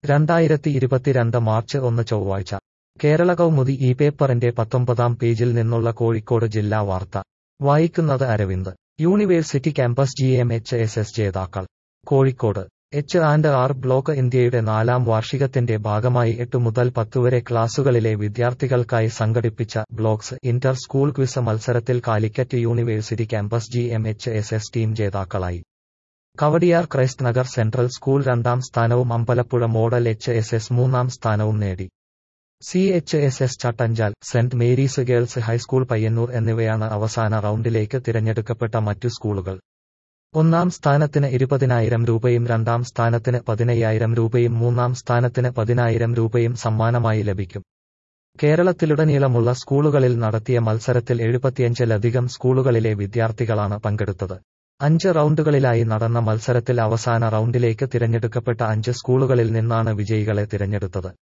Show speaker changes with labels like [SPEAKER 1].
[SPEAKER 1] രണ്ടായിരത്തി ഇരുപത്തിരണ്ട് മാർച്ച് ഒന്ന് ചൊവ്വാഴ്ച കേരള കൗമുദി ഈ പേപ്പറിന്റെ പത്തൊമ്പതാം പേജിൽ നിന്നുള്ള കോഴിക്കോട് ജില്ലാ വാർത്ത വായിക്കുന്നത് Aravind university campus G M H S S ജേതാക്കൾ Kozhikode H and R block ഇന്ത്യയുടെ നാലാം വാർഷികത്തിന്റെ ഭാഗമായി എട്ട് മുതൽ പത്ത് വരെ ക്ലാസുകളിലെ വിദ്യാർത്ഥികൾക്കായി സംഘടിപ്പിച്ച ബ്ലോക്സ് ഇന്റർ സ്കൂൾ ക്വിസ് മത്സരത്തിൽ Calicut university campus G M H S S team ജേതാക്കളായി Kawdiar Christ Nagar central school രണ്ടാം സ്ഥാനവും Ambalappuzha model H S S മൂന്നാം സ്ഥാനവും നേടി C H S S Chattanchal Saint Mary's girls high school Payyanur എന്നിവയാണ് അവസാന റൗണ്ടിലേക്ക് തിരഞ്ഞെടുക്കപ്പെട്ട മറ്റു സ്കൂളുകൾ ഒന്നാം സ്ഥാനത്തിന് ഇരുപതിനായിരം രൂപയും രണ്ടാം സ്ഥാനത്തിന് പതിനയ്യായിരം രൂപയും മൂന്നാം സ്ഥാനത്തിന് പതിനായിരം രൂപയും സമ്മാനമായി ലഭിക്കും കേരളത്തിലുടനീളമുള്ള സ്കൂളുകളിൽ നടത്തിയ മത്സരത്തിൽ എഴുപത്തിയഞ്ചിലധികം സ്കൂളുകളിലെ വിദ്യാർത്ഥികളാണ് പങ്കെടുത്തത് അഞ്ച് റൗണ്ടുകളിലായി നടന്ന മത്സരത്തിൽ അവസാന റൗണ്ടിലേക്ക് തിരഞ്ഞെടുക്കപ്പെട്ട അഞ്ച് സ്കൂളുകളിൽ നിന്നാണ് വിജയികളെ തിരഞ്ഞെടുത്തത്